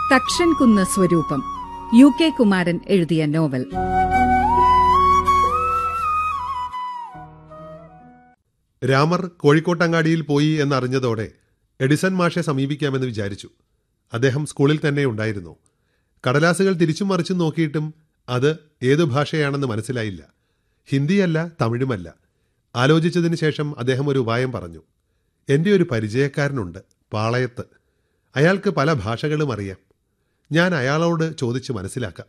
തക്ഷൻ കുന്ന് സ്വരൂപം U K Kumaran എഴുതിയ നോവൽ രാമർ കോഴിക്കോട്ടങ്ങാടിയിൽ പോയി എന്നറിഞ്ഞതോടെ എഡിസൺ മാഷെ സമീപിക്കാമെന്ന് വിചാരിച്ചു അദ്ദേഹം സ്കൂളിൽ തന്നെ ഉണ്ടായിരുന്നു കടലാസുകൾ തിരിച്ചും മറിച്ചും നോക്കിയിട്ടും അത് ഏതു ഭാഷയാണെന്ന് മനസ്സിലായില്ല ഹിന്ദിയല്ല തമിഴുമല്ല ആലോചിച്ചതിന് ശേഷം അദ്ദേഹം ഒരു ഉപായം പറഞ്ഞു എൻ്റെ ഒരു പരിചയക്കാരനുണ്ട് പാളയത്ത് അയാൾക്ക് പല ഭാഷകളും അറിയാം ഞാൻ അയാളോട് ചോദിച്ച് മനസ്സിലാക്കാം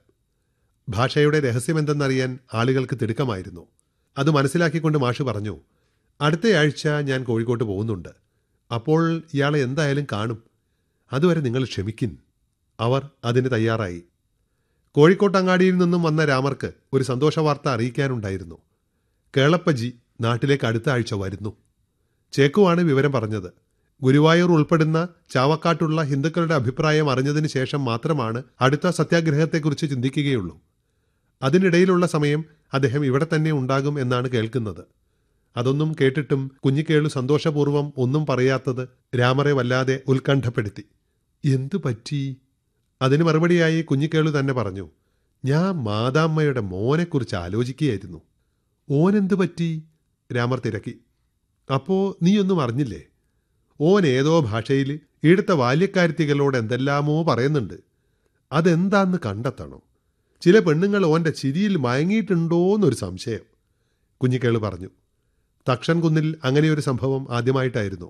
ഭാഷയുടെ രഹസ്യമെന്തെന്നറിയാൻ ആളുകൾക്ക് തിടുക്കമായിരുന്നു അത് മനസ്സിലാക്കിക്കൊണ്ട് മാഷ് പറഞ്ഞു അടുത്തയാഴ്ച ഞാൻ കോഴിക്കോട്ട് പോകുന്നുണ്ട് അപ്പോൾ ഇയാളെ എന്തായാലും കാണും അതുവരെ നിങ്ങൾ ക്ഷമിക്കിൻ അവർ അതിന് തയ്യാറായി കോഴിക്കോട്ടങ്ങാടിയിൽ നിന്നും വന്ന രാമർക്ക് ഒരു സന്തോഷവാർത്ത അറിയിക്കാനുണ്ടായിരുന്നു കേളപ്പജി നാട്ടിലേക്ക് അടുത്ത ആഴ്ച വരുന്നു ചേക്കുവാണ് വിവരം പറഞ്ഞത് ഗുരുവായൂർ ഉൾപ്പെടുന്ന ചാവക്കാട്ടുള്ള ഹിന്ദുക്കളുടെ അഭിപ്രായം അറിഞ്ഞതിന് ശേഷം മാത്രമാണ് അടുത്ത സത്യാഗ്രഹത്തെക്കുറിച്ച് ചിന്തിക്കുകയുള്ളൂ അതിനിടയിലുള്ള സമയം അദ്ദേഹം ഇവിടെ തന്നെ ഉണ്ടാകും എന്നാണ് കേൾക്കുന്നത് അതൊന്നും കേട്ടിട്ടും കുഞ്ഞിക്കേളു സന്തോഷപൂർവ്വം ഒന്നും പറയാത്തത് രാമറെ വല്ലാതെ ഉത്കണ്ഠപ്പെടുത്തി എന്തു പറ്റി അതിന് മറുപടിയായി കുഞ്ഞിക്കേളു തന്നെ പറഞ്ഞു ഞാൻ മാതാമ്മയുടെ മോനെക്കുറിച്ച് ആലോചിക്കുകയായിരുന്നു ഓനെന്തു പറ്റി രാമർ തിരക്കി അപ്പോ നീയൊന്നും അറിഞ്ഞില്ലേ ഓൻ ഏതോ ഭാഷയിൽ ഇവിടുത്തെ ബാല്യക്കാരുത്തികളോട് എന്തെല്ലാമോ പറയുന്നുണ്ട് അതെന്താന്ന് കണ്ടെത്തണം ചില പെണ്ണുങ്ങൾ ഓന്റെ ചിരിയിൽ മയങ്ങിയിട്ടുണ്ടോന്നൊരു സംശയം കുഞ്ഞിക്കേള് പറഞ്ഞു തക്ഷൻ കുന്നിൽ അങ്ങനെയൊരു സംഭവം ആദ്യമായിട്ടായിരുന്നു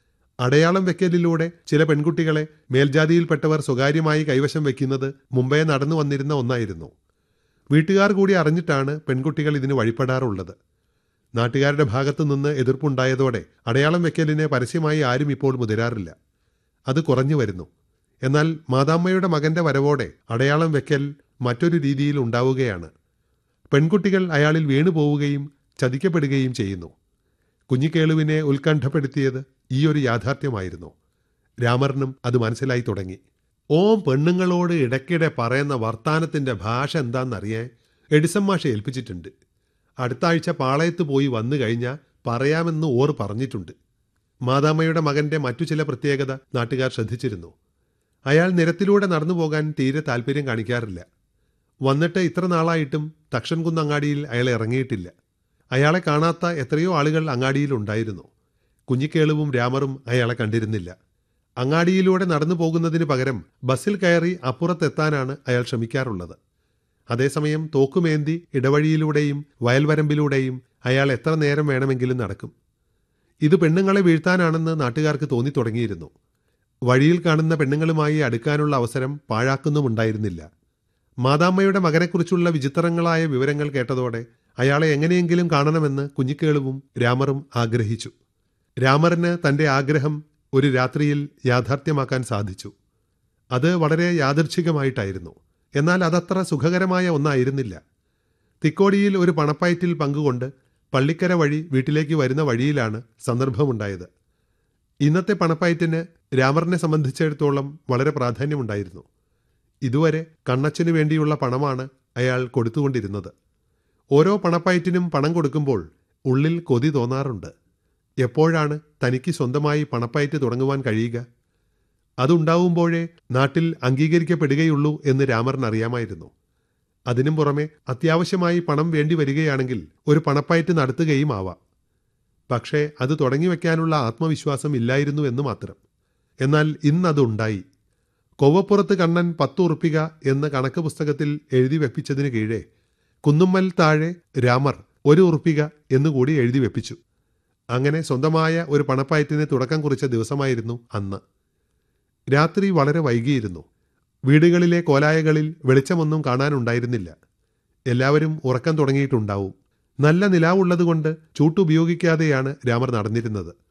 അടയാളം വെക്കലിലൂടെ ചില പെൺകുട്ടികളെ മേൽജാതിയിൽപ്പെട്ടവർ സ്വകാര്യമായി കൈവശം വെക്കുന്നത് മുമ്പേ നടന്നു വന്നിരുന്ന ഒന്നായിരുന്നു വീട്ടുകാർ കൂടി അറിഞ്ഞിട്ടാണ് പെൺകുട്ടികൾ ഇതിന് വഴിപ്പെടാറുള്ളത് നാട്ടുകാരുടെ ഭാഗത്തു നിന്ന് എതിർപ്പുണ്ടായതോടെ അടയാളം വെക്കലിനെ പരസ്യമായി ആരും ഇപ്പോൾ മുതിരാറില്ല അത് കുറഞ്ഞു വരുന്നു എന്നാൽ മാതാമ്മയുടെ മകന്റെ വരവോടെ അടയാളം വെക്കൽ മറ്റൊരു രീതിയിൽ ഉണ്ടാവുകയാണ് പെൺകുട്ടികൾ അയാളിൽ വീണുപോവുകയും ചതിക്കപ്പെടുകയും ചെയ്യുന്നു കുഞ്ഞിക്കേളുവിനെ ഉത്കണ്ഠപ്പെടുത്തിയത് ഈ ഒരു യാഥാർത്ഥ്യമായിരുന്നു രാമറിനും അത് മനസ്സിലായി തുടങ്ങി ഓം പെണ്ണുങ്ങളോട് ഇടയ്ക്കിടെ പറയുന്ന വർത്താനത്തിന്റെ ഭാഷ എന്താണെന്നറിയാൻ എഡിസൺ മാഷ ഏൽപ്പിച്ചിട്ടുണ്ട് അടുത്ത ആഴ്ച പാളയത്ത് പോയി വന്നു കഴിഞ്ഞാൽ പറയാമെന്ന് ഓർ പറഞ്ഞിട്ടുണ്ട് മാതാമ്മയുടെ മകന്റെ മറ്റു ചില പ്രത്യേകത നാട്ടുകാർ ശ്രദ്ധിച്ചിരുന്നു അയാൾ നിരത്തിലൂടെ നടന്നു പോകാൻ തീരെ താല്പര്യം കാണിക്കാറില്ല വന്നിട്ട് ഇത്ര നാളായിട്ടും തക്ഷൻകുന്ന് അങ്ങാടിയിൽ അയാൾ ഇറങ്ങിയിട്ടില്ല അയാളെ കാണാത്ത എത്രയോ ആളുകൾ അങ്ങാടിയിൽ ഉണ്ടായിരുന്നു കുഞ്ഞിക്കേളുവും രാമറും അയാളെ കണ്ടിരുന്നില്ല അങ്ങാടിയിലൂടെ നടന്നു പോകുന്നതിന് പകരം ബസ്സിൽ കയറി അപ്പുറത്തെത്താനാണ് അയാൾ ശ്രമിക്കാറുള്ളത് അതേസമയം തോക്കുമേന്തി ഇടവഴിയിലൂടെയും വയൽവരമ്പിലൂടെയും അയാൾ എത്ര നേരം വേണമെങ്കിലും നടക്കും ഇത് പെണ്ണുങ്ങളെ വീഴ്ത്താനാണെന്ന് നാട്ടുകാർക്ക് തോന്നിത്തുടങ്ങിയിരുന്നു വഴിയിൽ കാണുന്ന പെണ്ണുങ്ങളുമായി അടുക്കാനുള്ള അവസരം പാഴാക്കുന്നുമുണ്ടായിരുന്നില്ല മാതാമ്മയുടെ മകനെക്കുറിച്ചുള്ള വിചിത്രങ്ങളായ വിവരങ്ങൾ കേട്ടതോടെ അയാളെ എങ്ങനെയെങ്കിലും കാണണമെന്ന് കുഞ്ഞിക്കേളുവും രാമറും ആഗ്രഹിച്ചു രാമറിന് തന്റെ ആഗ്രഹം ഒരു രാത്രിയിൽ യാഥാർത്ഥ്യമാക്കാൻ സാധിച്ചു അത് വളരെ യാദൃച്ഛികമായിട്ടായിരുന്നു എന്നാൽ അതത്ര സുഖകരമായ ഒന്നായിരുന്നില്ല തിക്കോടിയിൽ ഒരു പണപ്പയറ്റിൽ പങ്കുകൊണ്ട് പള്ളിക്കര വഴി വീട്ടിലേക്ക് വരുന്ന വഴിയിലാണ് സന്ദർഭമുണ്ടായത് ഇന്നത്തെ പണപ്പയറ്റിന് രാമറിനെ സംബന്ധിച്ചിടത്തോളം വളരെ പ്രാധാന്യമുണ്ടായിരുന്നു ഇതുവരെ കണ്ണച്ചനു വേണ്ടിയുള്ള പണമാണ് അയാൾ കൊടുത്തുകൊണ്ടിരുന്നത് ഓരോ പണപ്പയറ്റിനും പണം കൊടുക്കുമ്പോൾ ഉള്ളിൽ കൊതി തോന്നാറുണ്ട് എപ്പോഴാണ് തനിക്ക് സ്വന്തമായി പണപ്പയറ്റ് തുടങ്ങുവാൻ കഴിയുക അതുണ്ടാവുമ്പോഴേ നാട്ടിൽ അംഗീകരിക്കപ്പെടുകയുള്ളൂ എന്ന് രാമറിന് അറിയാമായിരുന്നു അതിനും പുറമെ അത്യാവശ്യമായി പണം വേണ്ടി വരികയാണെങ്കിൽ ഒരു പണപ്പയറ്റ് നടത്തുകയും ആവാം പക്ഷേ അത് തുടങ്ങി വയ്ക്കാനുള്ള ആത്മവിശ്വാസം ഇല്ലായിരുന്നു എന്ന് മാത്രം എന്നാൽ ഇന്നതുണ്ടായി കൊവ്വപ്പുറത്ത് കണ്ണൻ പത്തു ഉറുപ്പിക എന്ന കണക്ക് പുസ്തകത്തിൽ എഴുതി വെപ്പിച്ചതിന് കീഴെ കുന്നുമ്മൽ താഴെ രാമർ ഒരു ഉറുപ്പിക എന്നുകൂടി എഴുതി വെപ്പിച്ചു അങ്ങനെ സ്വന്തമായ ഒരു പണപ്പയറ്റിന് തുടക്കം കുറിച്ച ദിവസമായിരുന്നു അന്ന് രാത്രി വളരെ വൈകിയിരുന്നു വീടുകളിലെ കോലായകളിൽ വെളിച്ചമൊന്നും കാണാനുണ്ടായിരുന്നില്ല എല്ലാവരും ഉറക്കം തുടങ്ങിയിട്ടുണ്ടാവും നല്ല നിലാവുള്ളതുകൊണ്ട് ചൂട്ടുപയോഗിക്കാതെയാണ് രാമർ നടന്നിരുന്നത്